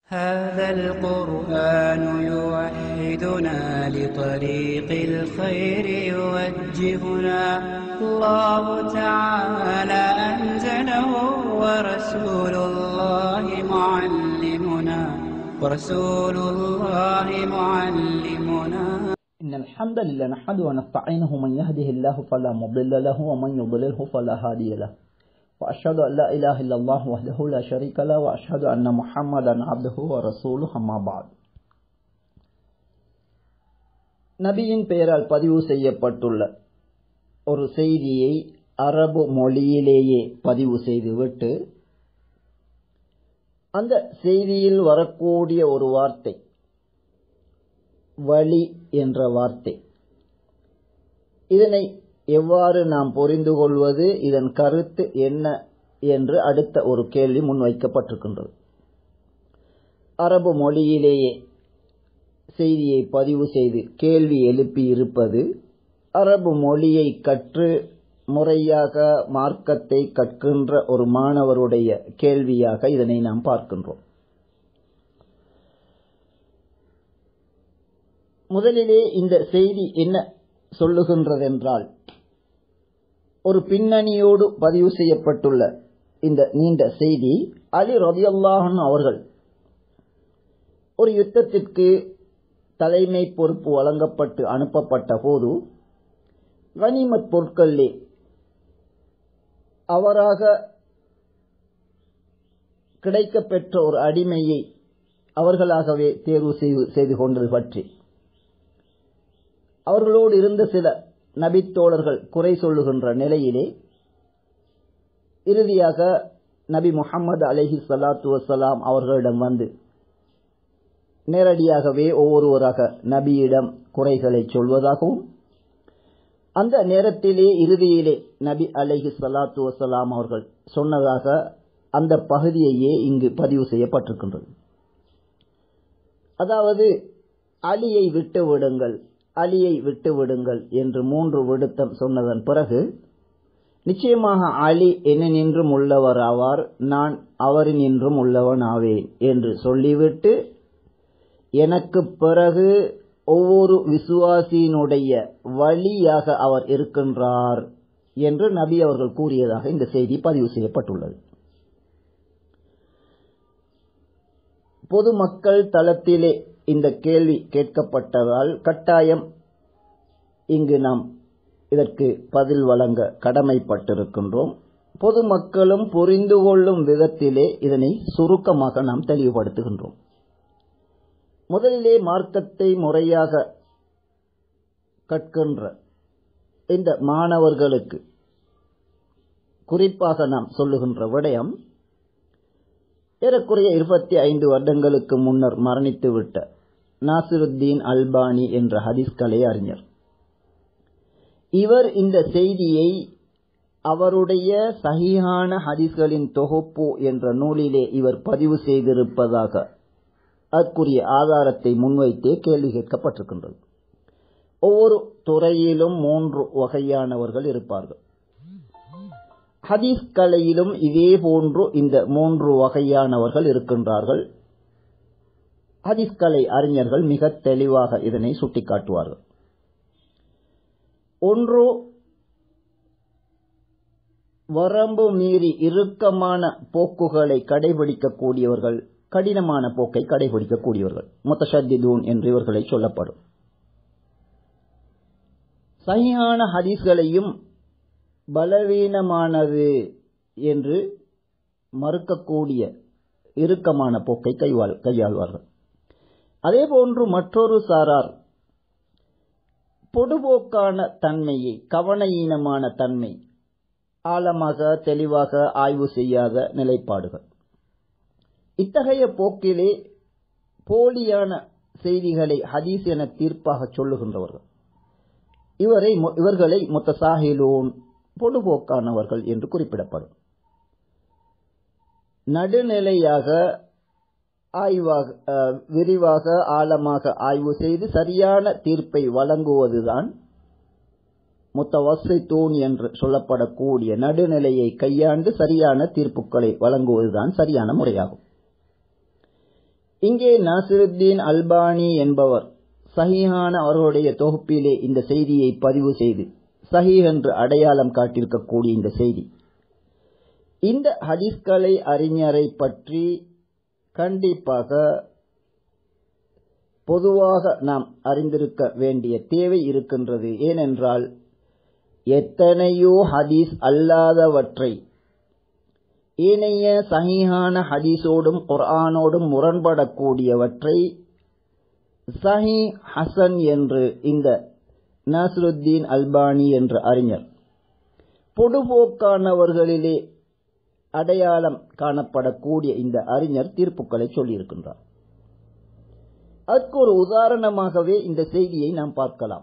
هذا القرآن يوحدنا لطريق الخير يوجهنا الله تعالى أنزله ورسول الله معلمنا ورسول الله معلمنا إن الحمد لله نحمده ونستعينه من يهده الله فلا مضل له ومن يضلله فلا هادي له وأشهد أن لا إله إلا الله وحده لا شريك له وأشهد أن محمدا عبده ورسوله أما بعد நபியின் பெயரால் பதிவு செய்யப்பட்டுள்ள ஒரு செய்தியை அரபு மொழியிலேயே பதிவு செய்துவிட்டு அந்த செய்தியில் வரக்கூடிய ஒரு வார்த்தை வழி என்ற வார்த்தை இதனை எவ்வாறு நாம் புரிந்து கொள்வது இதன் கருத்து என்ன என்று அடுத்த ஒரு கேள்வி முன்வைக்கப்பட்டிருக்கின்றது அரபு மொழியிலேயே செய்தியை பதிவு செய்து கேள்வி எழுப்பி இருப்பது அரபு மொழியை கற்று முறையாக மார்க்கத்தை கற்கின்ற ஒரு மாணவருடைய கேள்வியாக இதனை நாம் பார்க்கின்றோம் முதலிலே இந்த செய்தி என்ன சொல்லுகின்றதென்றால் ஒரு பின்னணியோடு பதிவு செய்யப்பட்டுள்ள இந்த நீண்ட செய்தி அலி ரதியல்லாஹன் அவர்கள் ஒரு யுத்தத்திற்கு தலைமை பொறுப்பு வழங்கப்பட்டு அனுப்பப்பட்ட போது கனிமத் பொருட்களிலே அவராக கிடைக்கப்பெற்ற ஒரு அடிமையை அவர்களாகவே தேர்வு செய்து கொண்டது பற்றி அவர்களோடு இருந்த சில நபித்தோழர்கள் குறை சொல்லுகின்ற நிலையிலே இறுதியாக நபி முகமது அலஹி சலாத்து வசலாம் அவர்களிடம் வந்து நேரடியாகவே ஒவ்வொருவராக நபியிடம் குறைகளை சொல்வதாகவும் அந்த நேரத்திலே இறுதியிலே நபி அலஹி சலாத்து வசலாம் அவர்கள் சொன்னதாக அந்த பகுதியையே இங்கு பதிவு செய்யப்பட்டிருக்கின்றது அதாவது அலியை விட்டு விடுங்கள் அலியை விட்டு விடுங்கள் என்று மூன்று விடுத்தம் சொன்னதன் பிறகு நிச்சயமாக அலி என்னின்றும் உள்ளவர் ஆவார் நான் அவரினின்றும் உள்ளவன் ஆவேன் என்று சொல்லிவிட்டு எனக்கு பிறகு ஒவ்வொரு விசுவாசியினுடைய வழியாக அவர் இருக்கின்றார் என்று நபி அவர்கள் கூறியதாக இந்த செய்தி பதிவு செய்யப்பட்டுள்ளது பொதுமக்கள் தளத்திலே இந்த கேள்வி கேட்கப்பட்டதால் கட்டாயம் இங்கு நாம் இதற்கு பதில் வழங்க கடமைப்பட்டிருக்கின்றோம் பொதுமக்களும் புரிந்து கொள்ளும் விதத்திலே இதனை சுருக்கமாக நாம் தெளிவுபடுத்துகின்றோம் முதலிலே மார்க்கத்தை முறையாக கற்கின்ற இந்த மாணவர்களுக்கு குறிப்பாக நாம் சொல்லுகின்ற விடயம் ஏறக்குறைய இருபத்தி ஐந்து வருடங்களுக்கு முன்னர் மரணித்துவிட்ட நாசிருத்தீன் அல்பானி என்ற ஹதீஸ் கலை அறிஞர் இவர் இந்த செய்தியை அவருடைய சகிஹான ஹதீஸ்களின் தொகுப்பு என்ற நூலிலே இவர் பதிவு செய்திருப்பதாக அதற்குரிய ஆதாரத்தை முன்வைத்தே கேள்வி கேட்கப்பட்டிருக்கின்றது ஒவ்வொரு துறையிலும் மூன்று வகையானவர்கள் இருப்பார்கள் ஹதீஸ் கலையிலும் இதே போன்று இந்த மூன்று வகையானவர்கள் இருக்கின்றார்கள் ஹதீஸ் கலை அறிஞர்கள் மிக தெளிவாக இதனை சுட்டிக்காட்டுவார்கள் ஒன்று வரம்பு மீறி இறுக்கமான போக்குகளை கடைபிடிக்கக்கூடியவர்கள் கடினமான போக்கை கடைபிடிக்கக்கூடியவர்கள் முத்தஷத்திதூன் என்று இவர்களை சொல்லப்படும் சரியான ஹதீஸ்களையும் பலவீனமானது என்று மறுக்கக்கூடிய இறுக்கமான போக்கை கைவாள் கையாள்வார்கள் அதே போன்று மற்றொரு சாரார் பொடுபோக்கான தன்மையை கவனஈனமான தன்மை ஆழமாக தெளிவாக ஆய்வு செய்யாத நிலைப்பாடுகள் இத்தகைய போக்கிலே போலியான செய்திகளை ஹதீஸ் என தீர்ப்பாக சொல்லுகின்றவர்கள் இவரை இவர்களை முத்தசாஹிலூன் பொடுபோக்கானவர்கள் என்று குறிப்பிடப்படும் நடுநிலையாக ஆய்வாக விரிவாக ஆழமாக ஆய்வு செய்து சரியான தீர்ப்பை வழங்குவதுதான் முத்தவசை தூண் என்று சொல்லப்படக்கூடிய நடுநிலையை கையாண்டு சரியான தீர்ப்புகளை வழங்குவதுதான் சரியான முறையாகும் இங்கே நாசிருத்தீன் அல்பானி என்பவர் சஹீஹான அவர்களுடைய தொகுப்பிலே இந்த செய்தியை பதிவு செய்து சஹீஹ் என்று அடையாளம் காட்டியிருக்கக்கூடிய இந்த செய்தி இந்த ஹதீஸ்கலை அறிஞரை பற்றி கண்டிப்பாக பொதுவாக நாம் அறிந்திருக்க வேண்டிய தேவை இருக்கின்றது ஏனென்றால் எத்தனையோ ஹதீஸ் அல்லாதவற்றை ஏனைய சஹீஹான ஹதீஸோடும் குர்ஆனோடும் முரண்படக்கூடியவற்றை சஹி ஹசன் என்று இந்த நாசருத்தீன் அல்பானி என்ற அறிஞர் பொடுபோக்கானவர்களிலே அடையாளம் காணப்படக்கூடிய இந்த அறிஞர் தீர்ப்புகளை சொல்லியிருக்கின்றார் அதற்கு ஒரு உதாரணமாகவே இந்த செய்தியை நாம் பார்க்கலாம்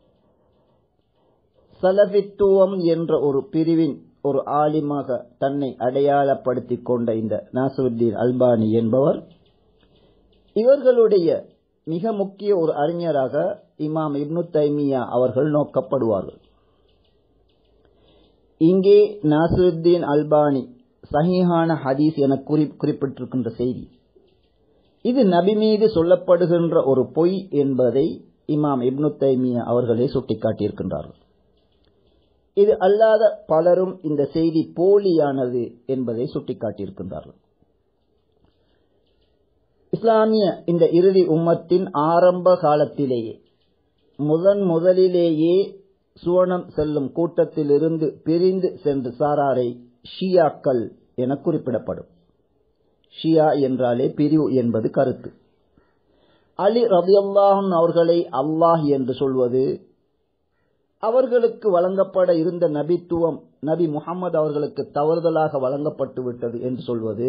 சலபித்துவம் என்ற ஒரு பிரிவின் ஒரு ஆலிமாக தன்னை அடையாளப்படுத்திக் கொண்ட இந்த நாசுருத்தீன் அல்பானி என்பவர் இவர்களுடைய மிக முக்கிய ஒரு அறிஞராக இமாம் இப்னு தைமியா அவர்கள் நோக்கப்படுவார்கள் இங்கே நாசுருத்தீன் அல்பானி சஹீஹான ஹதீஸ் என குறிப்பிட்டிருக்கின்ற செய்தி இது நபி மீது சொல்லப்படுகின்ற ஒரு பொய் என்பதை இமாம் இப்னு தைமியா அவர்களே சுட்டிக்காட்டியிருக்கின்றார்கள் இது அல்லாத பலரும் இந்த செய்தி போலியானது என்பதை சுட்டிக்காட்டியிருக்கின்றார்கள் இஸ்லாமிய இந்த இறுதி உம்மத்தின் ஆரம்ப காலத்திலேயே முதன் முதலிலேயே சுவனம் செல்லும் கூட்டத்திலிருந்து பிரிந்து சென்று சாராரை ஷியாக்கள் என குறிப்பிடப்படும் ஷியா என்றாலே பிரிவு என்பது கருத்து அலி ரபியல்லாஹன் அவர்களை அல்லாஹ் என்று சொல்வது அவர்களுக்கு வழங்கப்பட இருந்த நபித்துவம் நபி முகமது அவர்களுக்கு தவறுதலாக வழங்கப்பட்டு விட்டது என்று சொல்வது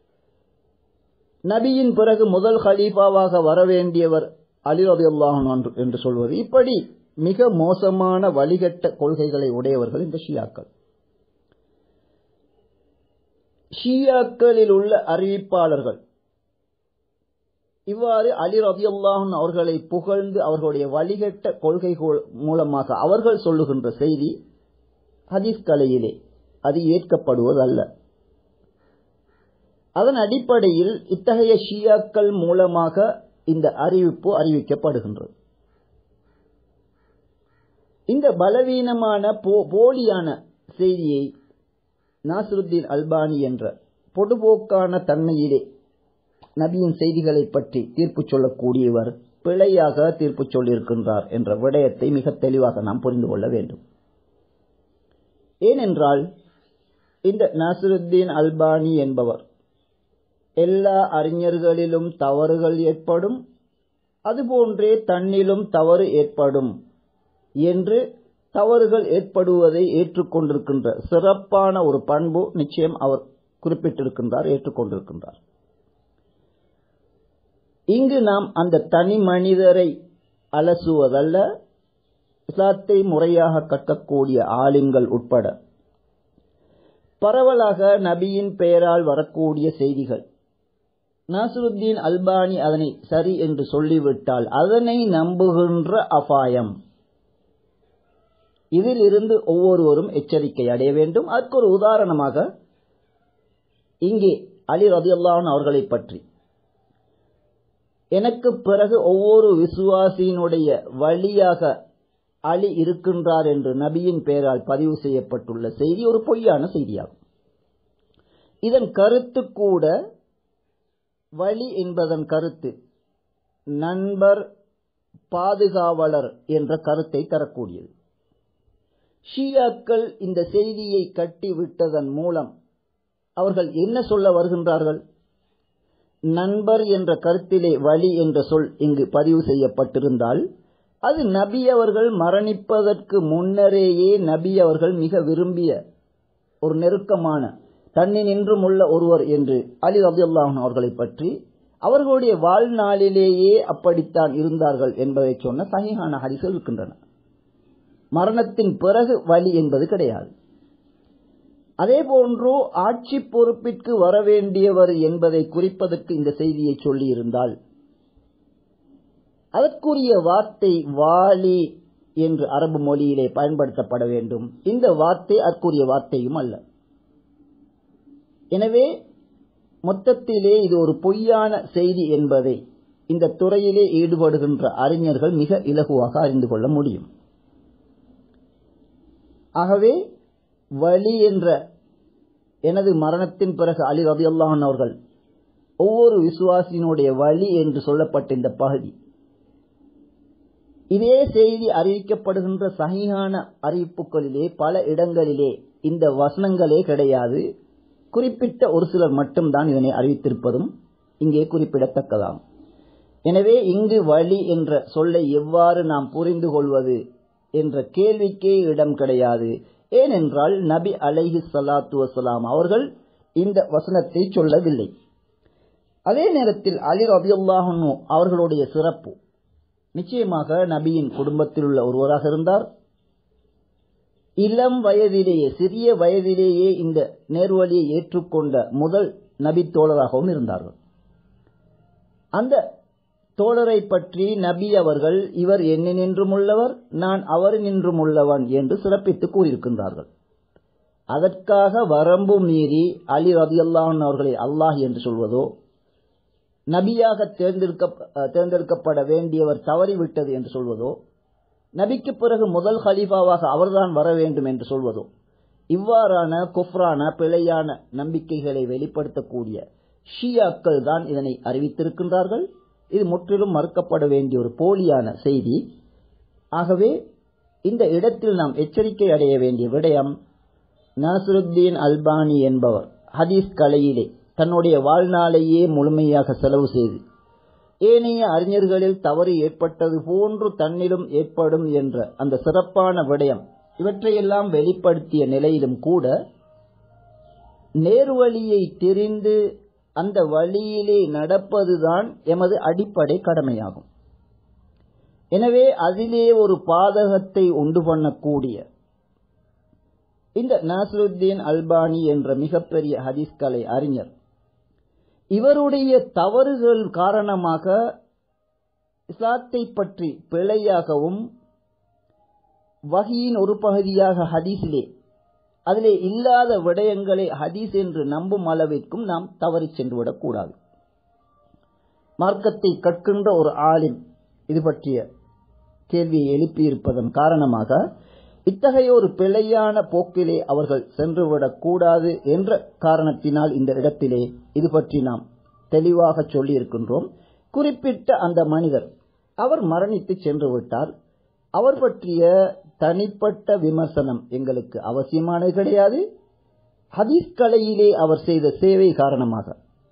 நபியின் பிறகு முதல் ஹலீஃபாவாக வரவேண்டியவர் அலி ரபியுல்லாஹன் என்று சொல்வது இப்படி மிக மோசமான வழிகட்ட கொள்கைகளை உடையவர்கள் இந்த ஷியாக்கள் ஷியாக்களில் உள்ள அறிவிப்பாளர்கள் இவ்வாறு அலி ரபியுல்லாஹன் அவர்களை புகழ்ந்து அவர்களுடைய வழிகட்ட கொள்கை மூலமாக அவர்கள் சொல்லுகின்ற செய்தி ஹதீஸ் கலையிலே அது ஏற்கப்படுவதல்ல அதன் அடிப்படையில் இத்தகைய ஷியாக்கள் மூலமாக இந்த அறிவிப்பு அறிவிக்கப்படுகின்றது இந்த பலவீனமான போலியான செய்தியை நாசருத்தீன் அல்பானி என்ற பொதுபோக்கான தன்மையிலே நபியின் செய்திகளை பற்றி தீர்ப்பு சொல்லக்கூடியவர் பிழையாக தீர்ப்பு சொல்லியிருக்கின்றார் என்ற விடயத்தை மிக தெளிவாக நாம் புரிந்து கொள்ள வேண்டும் ஏனென்றால் இந்த நாசருத்தீன் அல்பானி என்பவர் எல்லா அறிஞர்களிலும் தவறுகள் ஏற்படும் அதுபோன்றே தன்னிலும் தவறு ஏற்படும் என்று தவறுகள் ஏற்படுவதை ஏற்றுக்கொண்டிருக்கின்ற சிறப்பான ஒரு பண்பு நிச்சயம் அவர் குறிப்பிட்டிருக்கின்றார் ஏற்றுக்கொண்டிருக்கின்றார் இங்கு நாம் அந்த தனி மனிதரை அலசுவதல்ல இஸ்லாத்தை முறையாக கற்கக்கூடிய ஆலிம்கள் உட்பட பரவலாக நபியின் பெயரால் வரக்கூடிய செய்திகள் நாசுருத்தீன் அல்பானி அதனை சரி என்று சொல்லிவிட்டால் அதனை நம்புகின்ற அபாயம் இதில் இருந்து ஒவ்வொருவரும் எச்சரிக்கை அடைய வேண்டும் அதற்கு ஒரு உதாரணமாக இங்கே அலி ரதியுல்லான் அவர்களை பற்றி எனக்கு பிறகு ஒவ்வொரு விசுவாசியினுடைய வழியாக அலி இருக்கின்றார் என்று நபியின் பெயரால் பதிவு செய்யப்பட்டுள்ள செய்தி ஒரு பொய்யான செய்தியாகும் இதன் கருத்து கூட வழி என்பதன் கருத்து நண்பர் பாதுகாவலர் என்ற கருத்தை தரக்கூடியது ஷியாக்கள் இந்த செய்தியை கட்டிவிட்டதன் மூலம் அவர்கள் என்ன சொல்ல வருகின்றார்கள் நண்பர் என்ற கருத்திலே வழி என்ற சொல் இங்கு பதிவு செய்யப்பட்டிருந்தால் அது நபி அவர்கள் மரணிப்பதற்கு முன்னரேயே நபி அவர்கள் மிக விரும்பிய ஒரு நெருக்கமான தன்னினின்றும் உள்ள ஒருவர் என்று அலி அப்துல்லாஹன் அவர்களை பற்றி அவர்களுடைய வாழ்நாளிலேயே அப்படித்தான் இருந்தார்கள் என்பதை சொன்ன சகிஹான ஹரிசல் இருக்கின்றன மரணத்தின் பிறகு வலி என்பது கிடையாது அதே போன்று ஆட்சி பொறுப்பிற்கு வர வேண்டியவர் என்பதை குறிப்பதற்கு இந்த செய்தியை சொல்லியிருந்தால் அதற்குரிய வார்த்தை வாலி என்று அரபு மொழியிலே பயன்படுத்தப்பட வேண்டும் இந்த வார்த்தை அதற்குரிய வார்த்தையும் அல்ல எனவே மொத்தத்திலே இது ஒரு பொய்யான செய்தி என்பதை இந்த துறையிலே ஈடுபடுகின்ற அறிஞர்கள் மிக இலகுவாக அறிந்து கொள்ள முடியும் ஆகவே வலி என்ற எனது மரணத்தின் பிறகு அலி ரபியுல்லாஹன் அவர்கள் ஒவ்வொரு விசுவாசியினுடைய வழி என்று சொல்லப்பட்ட இந்த பகுதி இதே செய்தி அறிவிக்கப்படுகின்ற சகியான அறிவிப்புகளிலே பல இடங்களிலே இந்த வசனங்களே கிடையாது குறிப்பிட்ட ஒரு சிலர் மட்டும்தான் இதனை அறிவித்திருப்பதும் இங்கே குறிப்பிடத்தக்கதாகும் எனவே இங்கு வழி என்ற சொல்லை எவ்வாறு நாம் புரிந்து கொள்வது என்ற கேள்விக்கே இடம் கிடையாது ஏனென்றால் நபி அலைஹி சலாத்து வசலாம் அவர்கள் இந்த வசனத்தை சொல்லவில்லை அதே நேரத்தில் அலி ரபியுல்லாஹனு அவர்களுடைய சிறப்பு நிச்சயமாக நபியின் குடும்பத்தில் உள்ள ஒருவராக இருந்தார் இளம் வயதிலேயே சிறிய வயதிலேயே இந்த நேர்வழியை ஏற்றுக்கொண்ட முதல் நபி தோழராகவும் இருந்தார்கள் அந்த தோழரை பற்றி நபி அவர்கள் இவர் என்ன நின்றும் உள்ளவர் நான் அவர் நின்றும் உள்ளவன் என்று சிறப்பித்து கூறியிருக்கின்றார்கள் அதற்காக வரம்பு மீறி அலி ரதியல்லான் அவர்களை அல்லாஹ் என்று சொல்வதோ நபியாக தேர்ந்தெடுக்க தேர்ந்தெடுக்கப்பட வேண்டியவர் தவறிவிட்டது என்று சொல்வதோ நபிக்கு பிறகு முதல் ஹலீஃபாவாக அவர்தான் வர வேண்டும் என்று சொல்வதோ இவ்வாறான குஃப்ரான பிழையான நம்பிக்கைகளை வெளிப்படுத்தக்கூடிய ஷியாக்கள் தான் இதனை அறிவித்திருக்கின்றார்கள் இது முற்றிலும் மறுக்கப்பட வேண்டிய ஒரு போலியான செய்தி ஆகவே இந்த இடத்தில் நாம் எச்சரிக்கை அடைய வேண்டிய விடயம் நாசருத்தீன் அல்பானி என்பவர் ஹதீஸ் கலையிலே தன்னுடைய வாழ்நாளையே முழுமையாக செலவு செய்து ஏனைய அறிஞர்களில் தவறு ஏற்பட்டது போன்று தன்னிலும் ஏற்படும் என்ற அந்த சிறப்பான விடயம் இவற்றையெல்லாம் வெளிப்படுத்திய நிலையிலும் கூட நேர்வழியை தெரிந்து அந்த வழியிலே நடப்பதுதான் எமது அடிப்படை கடமையாகும் எனவே அதிலே ஒரு பாதகத்தை உண்டு பண்ணக்கூடிய இந்த நாசருத்தீன் அல்பானி என்ற மிகப்பெரிய ஹதீஸ் கலை அறிஞர் இவருடைய தவறுகள் காரணமாக இஸ்லாத்தை பற்றி பிழையாகவும் வகையின் ஒரு பகுதியாக ஹதீஸிலே அதிலே இல்லாத விடயங்களை ஹதீஸ் என்று நம்பும் அளவிற்கும் நாம் தவறி சென்று விடக்கூடாது மார்க்கத்தை கற்கின்ற ஒரு ஆளின் இது பற்றிய கேள்வியை எழுப்பியிருப்பதன் காரணமாக இத்தகைய ஒரு பிழையான போக்கிலே அவர்கள் சென்றுவிடக்கூடாது என்ற காரணத்தினால் இந்த இடத்திலே இது பற்றி நாம் தெளிவாக சொல்லியிருக்கின்றோம் குறிப்பிட்ட அந்த மனிதர் அவர் மரணித்து சென்று விட்டார் அவர் பற்றிய தனிப்பட்ட விமர்சனம் எங்களுக்கு அவசியமானது கிடையாது ஹதீஸ் கலையிலே அவர் செய்த சேவை காரணமாக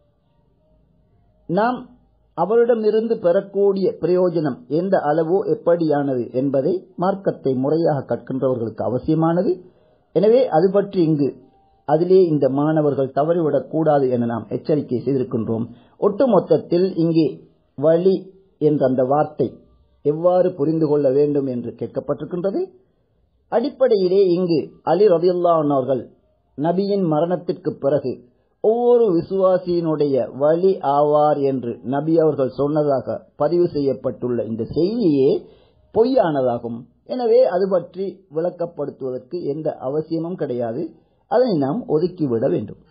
நாம் அவரிடமிருந்து பெறக்கூடிய பிரயோஜனம் எந்த அளவோ எப்படியானது என்பதை மார்க்கத்தை முறையாக கற்கின்றவர்களுக்கு அவசியமானது எனவே அது பற்றி இங்கு அதிலே இந்த மாணவர்கள் தவறிவிடக் கூடாது என நாம் எச்சரிக்கை செய்திருக்கின்றோம் ஒட்டுமொத்தத்தில் இங்கே வழி என்ற அந்த வார்த்தை எவ்வாறு புரிந்து கொள்ள வேண்டும் என்று கேட்கப்பட்டிருக்கின்றது அடிப்படையிலே இங்கு அலி ரதியுல்லான் அவர்கள் நபியின் மரணத்திற்கு பிறகு ஒவ்வொரு விசுவாசியினுடைய வழி ஆவார் என்று நபி அவர்கள் சொன்னதாக பதிவு செய்யப்பட்டுள்ள இந்த செய்தியே பொய்யானதாகும் எனவே அது பற்றி விளக்கப்படுத்துவதற்கு எந்த அவசியமும் கிடையாது அதனை நாம் ஒதுக்கிவிட வேண்டும்